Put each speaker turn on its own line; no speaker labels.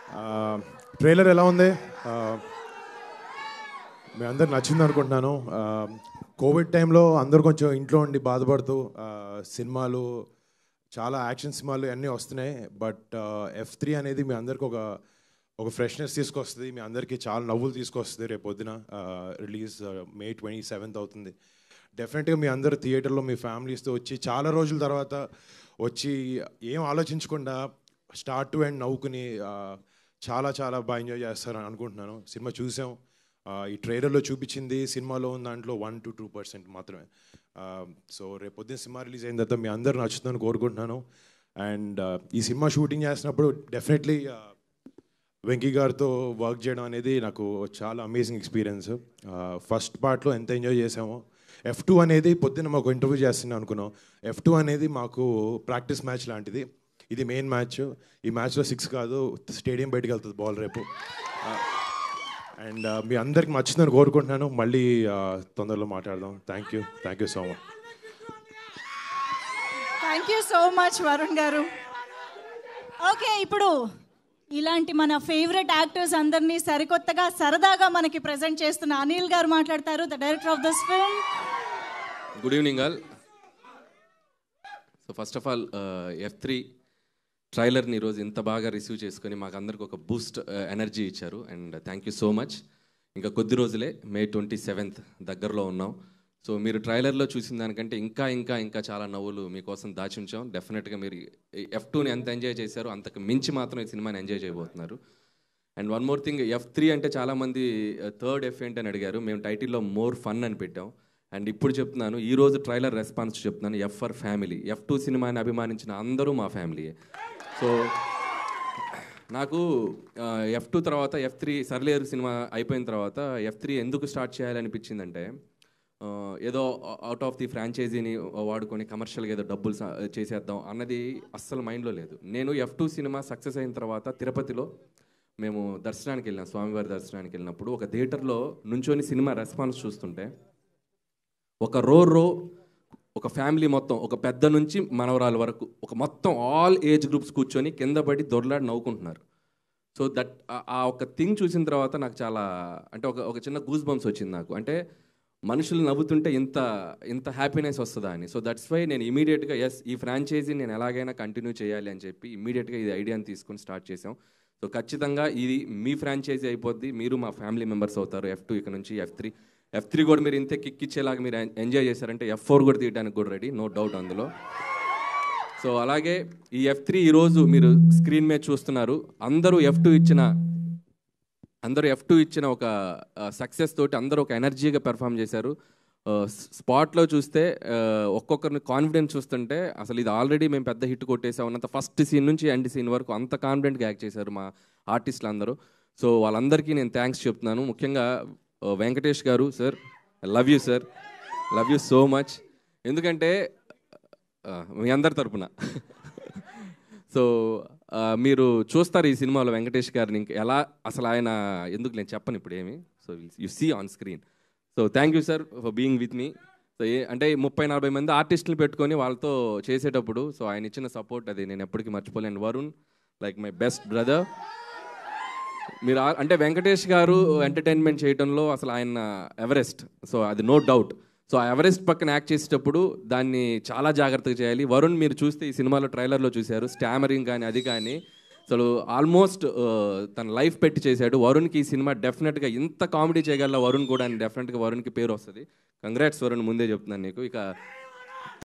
trailer ఎలా ఉంది ఆ, మీ అందరికి నచ్చింది అనుకుంటున్నాను ఆ, కోవిడ్ టైంలో అందరూ కొంచెం ఇంట్లో ఉండి బాధపడుతూ ఆ, సినిమాలు చాలా యాక్షన్ సినిమాలు అన్నీ వస్తున్నాయి బట్ ఎఫ్ త్రీ అనేది మీ అందరికి ఒక ఒక ఫ్రెష్నెస్ తీసుకొస్తుంది మీ అందరికీ చాలా నవ్వులు తీసుకొస్తుంది రేపు పొద్దున రిలీజ్ మే ట్వంటీ సెవెంత్ అవుతుంది డెఫినెట్గా మీ అందరు థియేటర్లో మీ ఫ్యామిలీస్తో వచ్చి చాలా రోజుల తర్వాత వచ్చి ఏం ఆలోచించకుండా స్టార్ట్ టు ఎండ్ నవ్వుకుని ఆ, చాలా చాలా బాగా ఎంజాయ్ చేస్తారని అనుకుంటున్నాను సినిమా చూసాం ఆ, ఈ ట్రైలర్లో చూపించింది సినిమాలో ఉన్న దాంట్లో వన్ టు టూ పర్సెంట్ మాత్రమే సో రేపు పొద్దున్న సినిమా రిలీజ్ అయిన తర్వాత మీ అందరు నచ్చుతుందని కోరుకుంటున్నాను అండ్ ఈ సినిమా షూటింగ్ చేసినప్పుడు డెఫినెట్లీ వెంకీ గారితో వర్క్ చేయడం అనేది నాకు చాలా అమేజింగ్ ఎక్స్పీరియన్స్ ఫస్ట్ పార్ట్లో ఎంత ఎంజాయ్ చేసామో ఎఫ్ టూ అనేది పొద్దున్న మాకు ఇంటర్వ్యూ చేస్తున్నాం అనుకున్నాం ఎఫ్ టూ అనేది మాకు ప్రాక్టీస్ మ్యాచ్ లాంటిది ఇది మెయిన్ మ్యాచ్ ఈ మ్యాచ్లో సిక్స్ కాదు స్టేడియం బయటకు వెళ్తుంది బాల్ రేపు అండ్ మీ అందరికి నచ్చిందని కోరుకుంటున్నాను మళ్ళీ ఆ, తొందరలో మాట్లాడదాం thank you thank you so much
thank you so much Varun garu okay ఇప్పుడు ఇలాంటి మన ఫేవరెట్ యాక్టర్స్ అందరినీ సరికొత్తగా సరదాగా మనకి ప్రజెంట్ చేస్తున్న అనిల్ గారు మాట్లాడతారు the director of this film
good evening all so first of all F three ట్రైలర్ని ఈరోజు ఇంత బాగా రిసీవ్ చేసుకొని మాకు అందరికి ఒక బూస్ట్ ఎనర్జీ ఇచ్చారు and thank you so much ఇంకా కొద్ది రోజులే మే ట్వంటీ సెవెంత్ దగ్గరలో ఉన్నాం సో మీరు ట్రైలర్లో చూసిన దానికంటే ఇంకా ఇంకా ఇంకా చాలా నవ్వులు మీకోసం దాచి ఉంచాం డెఫినెట్గా మీరు ఎఫ్ టూని ఎంత ఎంజాయ్ చేశారో అంతకు మించి మాత్రం ఈ సినిమాని ఎంజాయ్ చేయబోతున్నారు and one more thing F three అంటే చాలామంది థర్డ్ ఎఫ్ ఏంటి అని అడిగారు మేము టైటిల్లో మోర్ ఫన్ అని పెట్టాం అండ్ ఇప్పుడు చెప్తున్నాను ఈ రోజు ట్రైలర్ రెస్పాన్స్ చెప్తున్నాను F for family F two సినిమాని అభిమానించిన అందరూ మా ఫ్యామిలీయే సో నాకు ఎఫ్ టూ తర్వాత ఎఫ్ త్రీ సర్లేరు సినిమా అయిపోయిన తర్వాత ఎఫ్ త్రీ ఎందుకు స్టార్ట్ చేయాలనిపించిందంటే ఆ, ఏదో అవుట్ ఆఫ్ ది ఫ్రాంచైజీని వాడుకొని కమర్షియల్గా ఏదో డబ్బులు సా- చేసేద్దాం అన్నది అస్సలు మైండ్లో లేదు నేను ఎఫ్ టూ సినిమా సక్సెస్ అయిన తర్వాత తిరుపతిలో మేము దర్శనానికి వెళ్ళినాం స్వామివారి దర్శనానికి వెళ్ళినప్పుడు ఒక థియేటర్లో నుంచొని సినిమా రెస్పాన్స్ చూస్తుంటే ఒక రో రో ఒక ఫ్యామిలీ మొత్తం ఒక పెద్ద నుంచి మనవరాల వరకు ఒక మొత్తం ఆల్ ఏజ్ గ్రూప్స్ కూర్చొని కింద పడి దొరలాడి నవ్వుకుంటున్నారు సో దట్ ఆ ఒక థింగ్ చూసిన తర్వాత నాకు చాలా అంటే ఒక ఒక చిన్న గూస్ బంప్స్ వచ్చింది నాకు అంటే మనుషులు నవ్వుతుంటే ఇంత ఇంత హ్యాపీనెస్ వస్తుందా అని సో దట్స్ వై నేను ఇమీడియట్గా ఎస్ ఈ ఫ్రాంచైజీ నేను ఎలాగైనా కంటిన్యూ చేయాలి అని చెప్పి ఇమీడియట్గా ఇది ఐడియాని తీసుకొని స్టార్ట్ చేసాం సో ఖచ్చితంగా ఇది మీ ఫ్రాంచైజీ అయిపోద్ది మీరు మా ఫ్యామిలీ మెంబర్స్ అవుతారు ఎఫ్ టూ ఇక్కడ నుంచి ఎఫ్ త్రీ ఎఫ్ త్రీ కూడా మీరు ఇంతే కిక్ ఇచ్చేలాగా మీరు ఎంజాయ్ చేశారంటే ఎఫ్ ఫోర్ కూడా తీయడానికి కూడా రెడీ నో డౌట్ అందులో సో అలాగే ఈ ఎఫ్ త్రీ ఈరోజు మీరు స్క్రీన్ మీద చూస్తున్నారు అందరూ ఎఫ్ టూ ఇచ్చిన అందరూ ఎఫ్ టూ ఇచ్చిన ఒక సక్సెస్ తోటి అందరూ ఒక ఎనర్జీగా పెర్ఫామ్ చేశారు స్పాట్లో చూస్తే ఆ, ఒక్కొక్కరిని కాన్ఫిడెన్స్ చూస్తుంటే అసలు ఇది ఆల్రెడీ మేము పెద్ద హిట్ కొట్టేసాం అన్నంత ఫస్ట్ సీన్ నుంచి ఎండ్ సీన్ వరకు అంత కాన్ఫిడెంట్గా యాక్ట్ చేశారు మా ఆర్టిస్టులు అందరూ సో వాళ్ళందరికీ నేను థ్యాంక్స్ చెప్తున్నాను ముఖ్యంగా ఆ, Venkatesh garu sir love you sir love you so much ఎందుకంటే ఆ, మీ అందరి తరపున సో ఆ, మీరు చూస్తారు ఈ సినిమాలో వెంకటేష్ గారిని ఇంక ఎలా అసలు ఆయన ఎందుకు నేను చెప్పను ఇప్పుడు ఏమి so you see on screen so thank you sir for being with me so ఏ అంటే ముప్పై నలభై మంది ఆర్టిస్టులు పెట్టుకొని వాళ్ళతో చేసేటప్పుడు సో ఆయన ఇచ్చిన సపోర్ట్ అది నేను ఎప్పటికీ మర్చిపోలేను Varun like my best brother మీరు ఆ- అంటే వెంకటేష్ గారు ఎంటర్టైన్మెంట్ చేయడంలో అసలు ఆయన ఎవరెస్ట్ సో అది నో డౌట్ సో ఆ ఎవరెస్ట్ పక్కన యాక్ట్ చేసేటప్పుడు దాన్ని చాలా జాగ్రత్తగా చేయాలి వరుణ్ మీరు చూస్తే ఈ సినిమాలో ట్రైలర్లో చూశారు స్టామరింగ్ కానీ అది కానీ అసలు ఆల్మోస్ట్ తన లైఫ్ పెట్టి చేశాడు వరుణ్కి ఈ సినిమా డెఫినెట్గా ఇంత కామెడీ చేయగల వరుణ్ కూడా డెఫినెట్గా వరుణ్కి పేరు వస్తుంది కంగ్రాట్స్ వరుణ్ ముందే చెప్తున్నాను నీకు ఇక